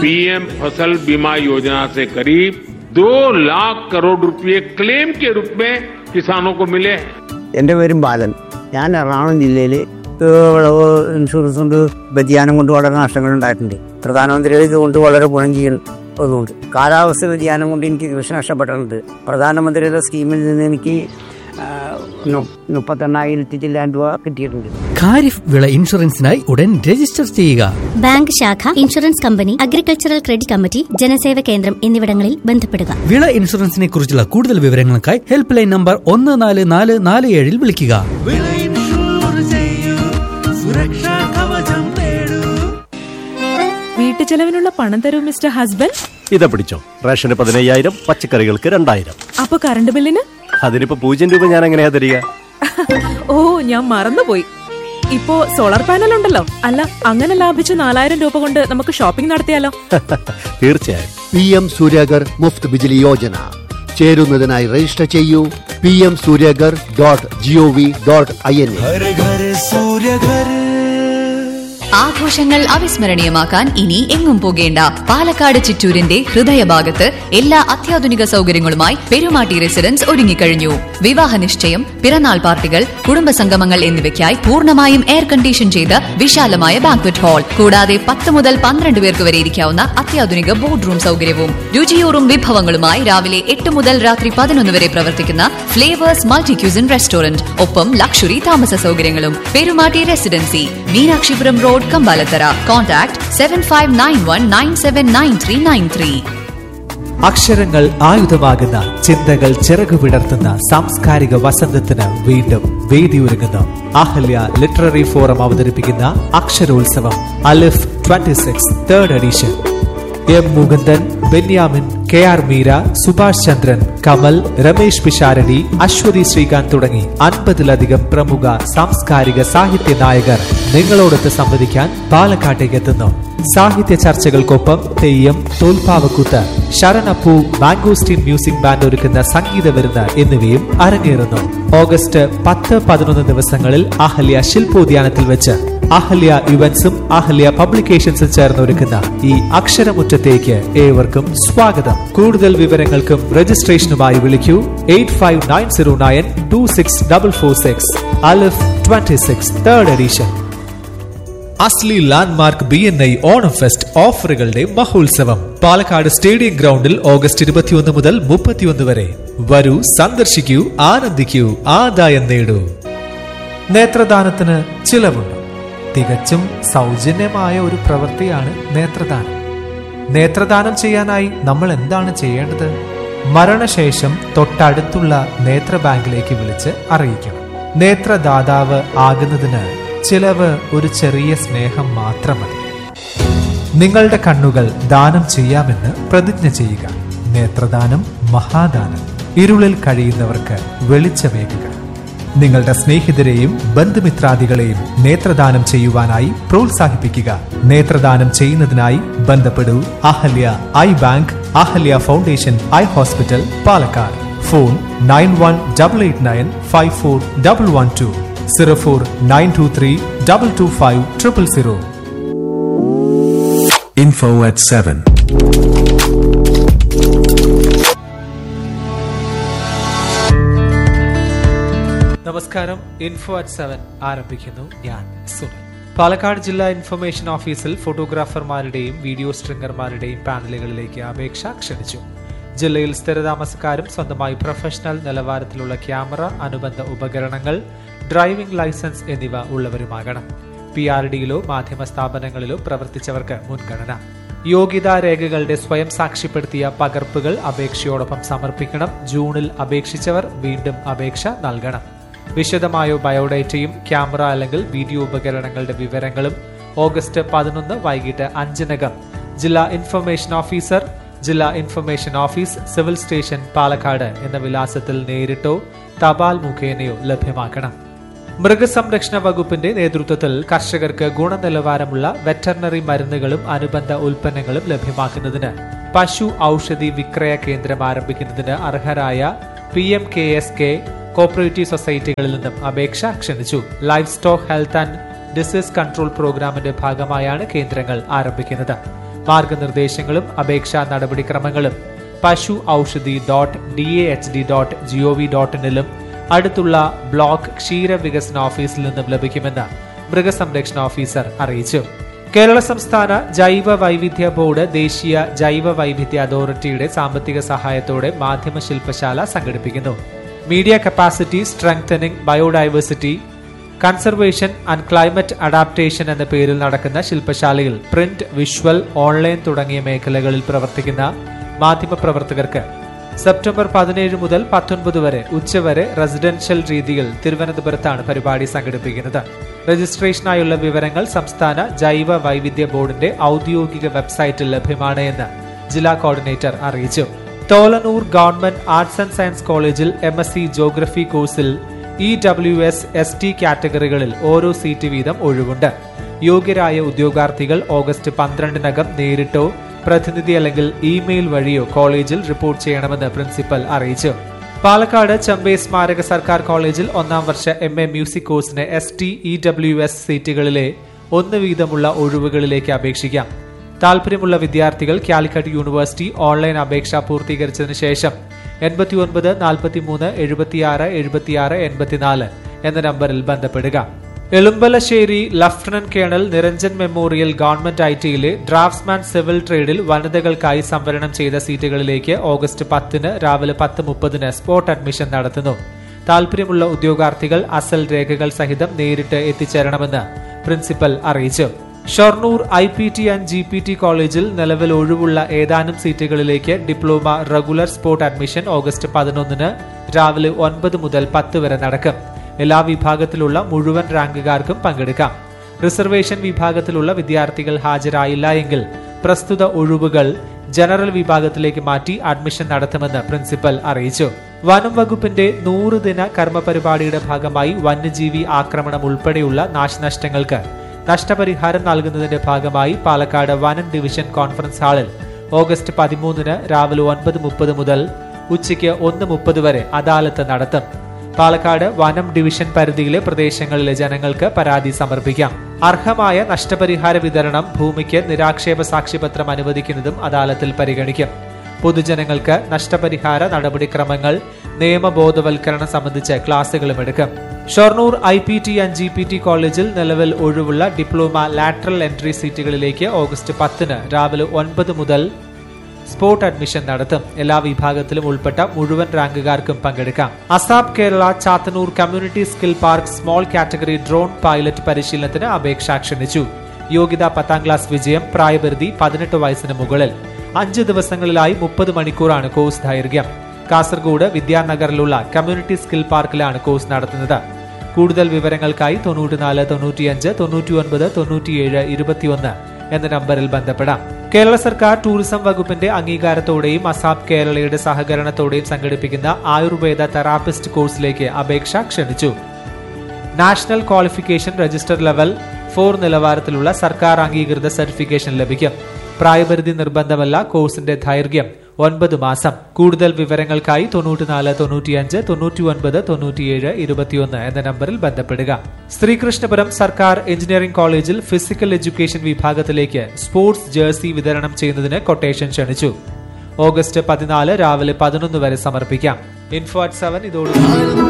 PM फसल बीमा योजना से करीब दो लाख करोड़ रुपए क्लेम के रूप में किसानों को मिले हैं എൻ്റെ പേരും ബാലൻ ഞാൻ എറണാകുളം ജില്ലയിൽ വിളവ് ഇൻഷുറൻസ് കൊണ്ട് വ്യതിയാനം കൊണ്ട് വളരെ നഷ്ടങ്ങൾ ഉണ്ടായിട്ടുണ്ട് പ്രധാനമന്ത്രിയുടെ ഇതുകൊണ്ട് വളരെ ഗുണം ചെയ്യുന്നതുകൊണ്ട് കാലാവസ്ഥ വ്യതിയാനം കൊണ്ട് എനിക്ക് കൃഷി നഷ്ടപ്പെട്ടിട്ടുണ്ട് പ്രധാനമന്ത്രിയുടെ സ്കീമിൽ നിന്ന് എനിക്ക് ആ, നു- മുപ്പത്തെണ്ണായിരത്തി ചില്ലാൻ രൂപ കിട്ടിയിട്ടുണ്ട് ഖാരിഫ് വിള ഇൻഷുറൻസിനായി ഉടൻ രജിസ്റ്റർ ചെയ്യുക ബാങ്ക് ശാഖ insurance company agricultural credit committee Janaseva Kendram എന്നിവിടങ്ങളിൽ ബന്ധപ്പെടുക വിള ഇൻഷുറൻസിനെ കുറിച്ചുള്ള കൂടുതൽ വിവരങ്ങൾക്കായി ഹെൽപ്പ് ലൈൻ നമ്പർ ഒന്ന് നാല് നാല് നാല് ഏഴിൽ വിളിക്കുക വിള ഇൻഷൂർ ചെയ്യൂ സുരക്ഷാ കവചം നേടൂ വീട്ടു ചെലവിനുള്ള പണം തരൂ മിസ്റ്റർ ഹസ്ബൻഡ് ഇതാ പിടിച്ചോ റേഷന് പതിനയ്യായിരം പച്ചക്കറികൾക്ക് രണ്ടായിരം അപ്പൊ കറണ്ട് ബില്ലിന് അതിനിപ്പോ പൂജ്യം രൂപ ഞാൻ എങ്ങനെയാ തരിക ഓ ഞാൻ മറന്നുപോയി ഇപ്പോ സോളാർ പാനൽ ഉണ്ടല്ലോ അല്ല അങ്ങനെ ലാഭിച്ച നാലായിരം രൂപ കൊണ്ട് നമുക്ക് ഷോപ്പിംഗ് നടത്തിയാലോ തീർച്ചയായും പി എം സൂര്യഗർ മുഫ്ത് ബിജിലി യോജന ചേരുന്നതിനായി രജിസ്റ്റർ ചെയ്യൂ P M Suryaghar dot G O V dot I N എ ഹര ഘര സൂര്യ ഘര ആഘോഷങ്ങൾ അവിസ്മരണീയമാക്കാൻ ഇനി എങ്ങും പോകേണ്ട പാലക്കാട് ചിറ്റൂരിന്റെ ഹൃദയഭാഗത്ത് എല്ലാ അത്യാധുനിക സൗകര്യങ്ങളുമായി പെരുമാട്ടി റെസിഡൻസ് ഒരുങ്ങിക്കഴിഞ്ഞു വിവാഹ നിശ്ചയം പിറന്നാൾ പാർട്ടികൾ കുടുംബസംഗമങ്ങൾ എന്നിവയ്ക്കായി പൂർണ്ണമായും എയർ കണ്ടീഷൻ ചെയ്ത വിശാലമായ ബാങ്ക്വറ്റ് ഹാൾ കൂടാതെ പത്ത് മുതൽ പന്ത്രണ്ട് പേർക്ക് വരെ ഇരിക്കാവുന്ന അത്യാധുനിക ബോർഡ് റൂം സൗകര്യവും രുചിയൂറും വിഭവങ്ങളുമായി രാവിലെ എട്ട് മുതൽ രാത്രി പതിനൊന്ന് വരെ പ്രവർത്തിക്കുന്ന ഫ്ലേവേഴ്സ് മൾട്ടി ക്യൂസിൻ റെസ്റ്റോറന്റ് ഒപ്പം ലക്ഷറി താമസ സൗകര്യങ്ങളും Perumatti residency Meenakshipuram road Kambalathara contact seven five nine one nine seven nine three nine three അക്ഷരങ്ങൾ ആയുധമാകുന്ന ചിന്തകൾ ചിറകു വിടർത്തുന്ന സാംസ്കാരിക വസന്തത്തിന് വീണ്ടും വേദിയൊരുങ്ങുന്നു അഹല്യ ലിറ്റററി ഫോറം അവതരിപ്പിക്കുന്ന Aksharotsavam Alif 26 six third edition M Mukundan Benyamin K R Meera Subhash Chandran Kamal Ramesh Pisharody Aswathy Sreekanth തുടങ്ങി അൻപതിലധികം പ്രമുഖ സാംസ്കാരിക സാഹിത്യ നായകർ നിങ്ങളോടൊത്ത് സംവദിക്കാൻ പാലക്കാട്ടേക്ക് എത്തുന്നു സാഹിത്യ ചർച്ചകൾക്കൊപ്പം തെയ്യം തോൽപ്പാവക്കൂത്ത് ശരണപ്പൂ മാംഗോസ്റ്റീൻ മ്യൂസിക് ബാൻഡ് ഒരുക്കുന്ന സംഗീത വിരുന്ന് എന്നിവയും അരങ്ങേറുന്നു ഓഗസ്റ്റ് പത്ത് പതിനൊന്ന് ദിവസങ്ങളിൽ അഹല്യ ശില്പോദ്യാനത്തിൽ വെച്ച് അഹല്യ ഇവന്റ്സും അഹല്യ പബ്ലിക്കേഷൻസും ചേർന്ന് ഒരുക്കുന്ന ഈ അക്ഷരമുറ്റത്തേക്ക് ഏവർക്കും സ്വാഗതം കൂടുതൽ വിവരങ്ങൾക്കും രജിസ്ട്രേഷനുമായി വിളിക്കൂ eight five nine zero nine two six double four six Alif twenty six third edition അസ്ലി landmark B N I Onam fest ഓഫറുകളുടെ മഹോത്സവം പാലക്കാട് സ്റ്റേഡിയം ഗ്രൗണ്ടിൽ ഓഗസ്റ്റ് ഇരുപത്തിയൊന്ന് മുതൽ മുപ്പത്തിയൊന്ന് വരെ വരൂ സന്ദർശിക്കൂ ആനന്ദിക്കൂ ആദായം നേടൂ നേത്രദാനത്തിന് ചിലവുണ്ട് തികച്ചും സൗജന്യമായ ഒരു പ്രവൃത്തിയാണ് നേത്രദാനം നേത്രദാനം ചെയ്യാനായി നമ്മൾ എന്താണ് ചെയ്യേണ്ടത് മരണശേഷം തൊട്ടടുത്തുള്ള നേത്ര ബാങ്കിലേക്ക് വിളിച്ച് അറിയിക്കണം നേത്രദാതാവ് ആകുന്നതിന് ചിലവ് ഒരു ചെറിയ സ്നേഹം മാത്രം മതി നിങ്ങളുടെ കണ്ണുകൾ ദാനം ചെയ്യാമെന്ന് പ്രതിജ്ഞ ചെയ്യുക നേത്രദാനം മഹാദാനം ഇരുളിൽ കഴിയുന്നവർക്ക് വെളിച്ചമേകുക നിങ്ങളുടെ സ്നേഹിതരെയും ബന്ധുമിത്രാദികളെയും നേത്രദാനം ചെയ്യുവാനായി പ്രോത്സാഹിപ്പിക്കുക നേത്രദാനം ചെയ്യുന്നതിനായി ബന്ധപ്പെടൂ Ahalia eye bank Ahalia foundation eye hospital Palakkad phone nine one double eight nine five four double one two zero four nine two three double two five triple zero Info at 7. നമസ്കാരം ഇൻഫോ അറ്റ് സെവൻ ആരംഭിക്കുന്നു ഞാൻ സുനിൽ പാലക്കാട് ജില്ലാ information ഓഫീസിൽ ഫോട്ടോഗ്രാഫർമാരുടെയും video സ്ട്രിംഗർമാരുടെയും പാനലുകളിലേക്ക് അപേക്ഷ ക്ഷണിച്ചു ജില്ലയിൽ സ്ഥിരതാമസക്കാരും സ്വന്തമായി professional നിലവാരത്തിലുള്ള ക്യാമറ അനുബന്ധ ഉപകരണങ്ങൾ ഡ്രൈവിംഗ് ലൈസൻസ് എന്നിവ ഉള്ളവരുമാകണം പി ആർ ഡിയിലോ മാധ്യമ സ്ഥാപനങ്ങളിലോ പ്രവർത്തിച്ചവർക്ക് മുൻഗണന യോഗ്യതാ രേഖകളുടെ സ്വയം സാക്ഷ്യപ്പെടുത്തിയ പകർപ്പുകൾ അപേക്ഷയോടൊപ്പം സമർപ്പിക്കണം ജൂണിൽ അപേക്ഷിച്ചവർ വീണ്ടും അപേക്ഷ നൽകണം വിശദമായോ ബയോഡേറ്റയും ക്യാമറ അല്ലെങ്കിൽ വീഡിയോ ഉപകരണങ്ങളുടെ വിവരങ്ങളും ഓഗസ്റ്റ് പതിനൊന്ന് വൈകിട്ട് അഞ്ചിനകം ജില്ലാ ഇൻഫർമേഷൻ ഓഫീസർ ജില്ലാ information office civil station Palakkad എന്ന വിലാസത്തിൽ നേരിട്ടോ തപാൽ മുഖേനയോ ലഭ്യമാക്കണം മൃഗസംരക്ഷണ വകുപ്പിന്റെ നേതൃത്വത്തിൽ കർഷകർക്ക് ഗുണനിലവാരമുള്ള വെറ്ററിനറി മരുന്നുകളും അനുബന്ധ ഉൽപ്പന്നങ്ങളും ലഭ്യമാക്കുന്നതിന് പശു ഔഷധി വിക്രയ കേന്ദ്രം ആരംഭിക്കുന്നതിന് അർഹരായ P M K S K cooperative സൊസൈറ്റികളിൽ നിന്നും അപേക്ഷ ക്ഷണിച്ചു livestock health and disease control പ്രോഗ്രാമിന്റെ ഭാഗമായാണ് കേന്ദ്രങ്ങൾ ആരംഭിക്കുന്നത് മാർഗനിർദ്ദേശങ്ങളും അപേക്ഷാ നടപടിക്രമങ്ങളും Pashu Aushadhi dot D A H D dot G O V dot ഇനിലും അടുത്തുള്ള ബ്ലോക്ക് ക്ഷീര വികസന ഓഫീസിൽ നിന്നും ലഭിക്കുമെന്ന് മൃഗസംരക്ഷണ ഓഫീസർ അറിയിച്ചു കേരള സംസ്ഥാന ജൈവ വൈവിധ്യ ബോർഡ് ദേശീയ ജൈവ വൈവിധ്യ അതോറിറ്റിയുടെ സാമ്പത്തിക സഹായത്തോടെ മാധ്യമ ശില്പശാല സംഘടിപ്പിക്കുന്നു media capacity strengthening biodiversity conservation and climate adaptation എന്ന പേരിൽ നടക്കുന്ന ശില്പശാലയിൽ പ്രിന്റ് വിഷ്വൽ ഓൺലൈൻ തുടങ്ങിയ മേഖലകളിൽ പ്രവർത്തിക്കുന്ന മാധ്യമപ്രവർത്തകർക്ക് സെപ്റ്റംബർ പതിനേഴ് മുതൽ പത്തൊൻപത് വരെ ഉച്ചവരെ റെസിഡൻഷ്യൽ രീതിയിൽ തിരുവനന്തപുരത്താണ് പരിപാടി സംഘടിപ്പിക്കുന്നത് രജിസ്ട്രേഷനായുള്ള വിവരങ്ങൾ സംസ്ഥാന ജൈവ വൈവിധ്യ ബോർഡിന്റെ ഔദ്യോഗിക വെബ്സൈറ്റിൽ ലഭ്യമാണ് എന്ന് ജില്ലാ കോർഡിനേറ്റർ അറിയിച്ചു Tholanur government arts and science കോളേജിൽ എം എസ് സി ജോഗ്രഫി കോഴ്സിൽ E W S S T കാറ്റഗറികളിൽ ഓരോ സീറ്റ് വീതം ഒഴിവുണ്ട് യോഗ്യരായ ഉദ്യോഗാർത്ഥികൾ ഓഗസ്റ്റ് പന്ത്രണ്ടിനകം നേരിട്ടോ പ്രതിനിധി അല്ലെങ്കിൽ ഇമെയിൽ വഴിയോ കോളേജിൽ റിപ്പോർട്ട് ചെയ്യണമെന്ന് പ്രിൻസിപ്പൽ അറിയിച്ചു പാലക്കാട് ചമ്പേ സ്മാരക സർക്കാർ കോളേജിൽ ഒന്നാം വർഷ എം എ മ്യൂസിക് കോഴ്സിന് S T E W S സീറ്റുകളിലെ ഒന്ന് വീതമുള്ള ഒഴിവുകളിലേക്ക് അപേക്ഷിക്കാം താൽപര്യമുള്ള വിദ്യാർത്ഥികൾ കാലിക്കറ്റ് യൂണിവേഴ്സിറ്റി ഓൺലൈൻ അപേക്ഷ പൂർത്തീകരിച്ചതിന് ശേഷം എൺപത്തി ഒൻപത് നാൽപ്പത്തി മൂന്ന് എഴുപത്തിയാറ് എഴുപത്തിയാറ് എൺപത്തിനാല് എന്ന നമ്പറിൽ ബന്ധപ്പെടുക Elumbalassery lieutenant colonel Niranjan memorial government I ടിയിലെ ഡ്രാഫ്റ്റ്സ്മാൻ സിവിൽ ട്രേഡിൽ വനിതകൾക്കായി സംവരണം ചെയ്ത സീറ്റുകളിലേക്ക് ഓഗസ്റ്റ് പത്തിന് രാവിലെ പത്ത് മുപ്പതിന് സ്പോട്ട് അഡ്മിഷൻ നടത്തുന്നു താൽപര്യമുള്ള ഉദ്യോഗാർത്ഥികൾ അസൽ രേഖകൾ സഹിതം നേരിട്ട് എത്തിച്ചേരണമെന്ന് പ്രിൻസിപ്പൽ അറിയിച്ചു Shoranur I P T and G P T കോളേജിൽ നിലവിൽ ഒഴിവുള്ള ഏതാനും സീറ്റുകളിലേക്ക് diploma regular spot admission August പതിനൊന്നിന് രാവിലെ ഒൻപത് മുതൽ പത്ത് വരെ നടക്കും എല്ലാ വിഭാഗത്തിലുള്ള മുഴുവൻ റാങ്കുകാർക്കും പങ്കെടുക്കാം റിസർവേഷൻ വിഭാഗത്തിലുള്ള വിദ്യാർത്ഥികൾ ഹാജരായില്ല എങ്കിൽ പ്രസ്തുത ഒഴിവുകൾ ജനറൽ വിഭാഗത്തിലേക്ക് മാറ്റി അഡ്മിഷൻ നടത്തുമെന്ന് പ്രിൻസിപ്പൽ അറിയിച്ചു വനം വകുപ്പിന്റെ നൂറ് ദിന കർമ്മ പരിപാടിയുടെ ഭാഗമായി വന്യജീവി ആക്രമണം ഉൾപ്പെടെയുള്ള നാശനഷ്ടങ്ങൾക്ക് നഷ്ടപരിഹാരം നൽകുന്നതിന്റെ ഭാഗമായി പാലക്കാട് വനം ഡിവിഷൻ കോൺഫറൻസ് ഹാളിൽ ഓഗസ്റ്റ് പതിമൂന്നിന് രാവിലെ ഒൻപത് മുപ്പത് മുതൽ ഉച്ചയ്ക്ക് ഒന്ന് മുപ്പത് വരെ അദാലത്ത് നടത്തും പാലക്കാട് വനം ഡിവിഷൻ പരിധിയിലെ പ്രദേശങ്ങളിലെ ജനങ്ങൾക്ക് പരാതി സമർപ്പിക്കാം അർഹമായ നഷ്ടപരിഹാര വിതരണം ഭൂമിക്ക് നിരാക്ഷേപ സാക്ഷ്യപത്രം അനുവദിക്കുന്നതും അദാലത്തിൽ പരിഗണിക്കും പൊതുജനങ്ങൾക്ക് നഷ്ടപരിഹാര നടപടിക്രമങ്ങൾ നിയമബോധവൽക്കരണം സംബന്ധിച്ച് ക്ലാസുകളും എടുക്കും Shoranur I P T and G P T കോളേജിൽ നിലവിൽ ഒഴിവുള്ള ഡിപ്ലോമ ലാറ്ററൽ എൻട്രി സീറ്റുകളിലേക്ക് ഓഗസ്റ്റ് പത്തിന് രാവിലെ ഒൻപത് മുതൽ സ്പോട്ട് അഡ്മിഷൻ നടത്തും എല്ലാ വിഭാഗത്തിലും ഉൾപ്പെട്ട മുഴുവൻ റാങ്കുകാർക്കും പങ്കെടുക്കാം ASAP Kerala Chathannoor community skill park small category drone pilot പരിശീലനത്തിന് അപേക്ഷ ക്ഷണിച്ചു യോഗ്യത പത്താം ക്ലാസ് വിജയം പ്രായപരിധി പതിനെട്ട് വയസ്സിന് മുകളിൽ അഞ്ച് ദിവസങ്ങളിലായി മുപ്പത് മണിക്കൂറാണ് കോഴ്സ് ദൈർഘ്യം കാസർഗോഡ് വിദ്യാനഗറിലുള്ള കമ്മ്യൂണിറ്റി സ്കിൽ പാർക്കിലാണ് കോഴ്സ് നടത്തുന്നത് കൂടുതൽ വിവരങ്ങൾക്കായി തൊണ്ണൂറ്റിനാല് തൊണ്ണൂറ്റിയഞ്ച് തൊണ്ണൂറ്റി ഒൻപത് തൊണ്ണൂറ്റിയേഴ് ഇരുപത്തിയൊന്ന് എന്ന നമ്പറിൽ ബന്ധപ്പെടാം കേരള സർക്കാർ ടൂറിസം വകുപ്പിന്റെ അംഗീകാരത്തോടെയും അസാബ് കേരളയുടെ സഹകരണത്തോടെയും സംഘടിപ്പിക്കുന്ന ആയുർവേദ തെറാപ്പിസ്റ്റ് കോഴ്സിലേക്ക് അപേക്ഷ ക്ഷണിച്ചു national qualification register level four നിലവാരത്തിലുള്ള സർക്കാർ അംഗീകൃത സർട്ടിഫിക്കേഷൻ ലഭിക്കും പ്രായപരിധി നിർബന്ധമല്ല കോഴ്സിന്റെ ദൈർഘ്യം ഒൻപത് മാസം കൂടുതൽ വിവരങ്ങൾക്കായി തൊണ്ണൂറ്റിനാല് തൊണ്ണൂറ്റിയഞ്ച് തൊണ്ണൂറ്റി ഒൻപത് തൊണ്ണൂറ്റിയേഴ് ഇരുപത്തിയൊന്ന് എന്ന നമ്പറിൽ ബന്ധപ്പെടുക ശ്രീകൃഷ്ണപുരം സർക്കാർ എഞ്ചിനീയറിംഗ് കോളേജിൽ ഫിസിക്കൽ എഡ്യൂക്കേഷൻ വിഭാഗത്തിലേക്ക് സ്പോർട്സ് ജേഴ്സി വിതരണം ചെയ്യുന്നതിന് കൊട്ടേഷൻ ക്ഷണിച്ചു ഓഗസ്റ്റ് പതിനാല് രാവിലെ പതിനൊന്ന് വരെ സമർപ്പിക്കാം ഇൻഫോ അറ്റ് സെവൻ ഇതോടുകൂടി